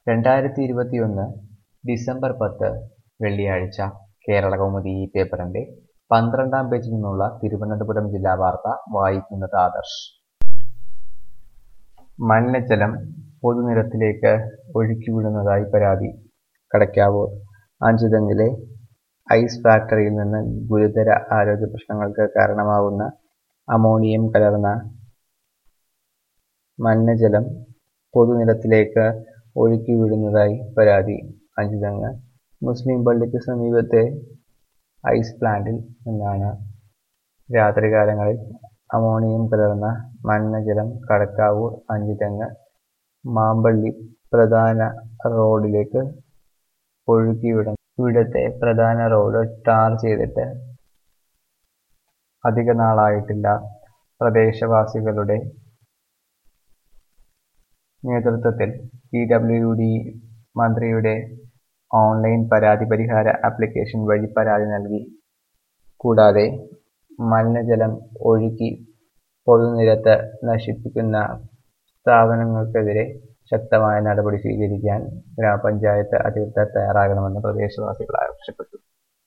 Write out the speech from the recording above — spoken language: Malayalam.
രണ്ടായിരത്തി ഇരുപത്തിയൊന്ന് ഡിസംബർ പത്ത് വെള്ളിയാഴ്ച കേരളകൗമുദി ഈ പേപ്പറിന്റെ പന്ത്രണ്ടാം പേജിൽ നിന്നുള്ള തിരുവനന്തപുരം ജില്ലാ വാർത്ത വായിക്കുന്നത് ആദർശ് മലിനജലം പൊതുനിരത്തിലേക്ക് ഒഴുക്കിവിടുന്നതായി പരാതി കടയ്ക്കാവൂർ അഞ്ചുതെങ്ങിലെ ഐസ് ഫാക്ടറിയിൽ നിന്ന് ഗുരുതര ആരോഗ്യ പ്രശ്നങ്ങൾക്ക് കാരണമാകുന്ന അമോണിയം കലർന്ന മലിനജലം പൊതുനിരത്തിലേക്ക് ഒഴുക്കിവിടുന്നതായി പരാതി അഞ്ചുതെങ്ങ് മുസ്ലിം പള്ളിക്ക് സമീപത്തെ ഐസ് പ്ലാന്റിൽ നിന്നാണ് രാത്രികാലങ്ങളിൽ അമോണിയം കലർന്ന മലിനജലം കടക്കാവൂർ അഞ്ചുതെങ്ങ് മാമ്പള്ളി പ്രധാന റോഡിലേക്ക് ഒഴുക്കിവിടുന്നത് ഇവിടുത്തെ പ്രധാന റോഡ് ടാർ ചെയ്തിട്ട് അധിക നാളായിട്ടില്ല പ്രദേശവാസികളുടെ നേതൃത്വത്തിൽ പി ഡബ്ല്യു ഡി മന്ത്രിയുടെ ഓൺലൈൻ പരാതി പരിഹാര ആപ്ലിക്കേഷൻ വഴി പരാതി നൽകി കൂടാതെ മലിനജലം ഒഴുക്കി പൊതുനിരത്ത് നശിപ്പിക്കുന്ന സ്ഥാപനങ്ങൾക്കെതിരെ ശക്തമായ നടപടി സ്വീകരിക്കാൻ ഗ്രാമപഞ്ചായത്ത് അധികൃതർ തയ്യാറാകണമെന്ന് പ്രദേശവാസികൾ ആവശ്യപ്പെട്ടു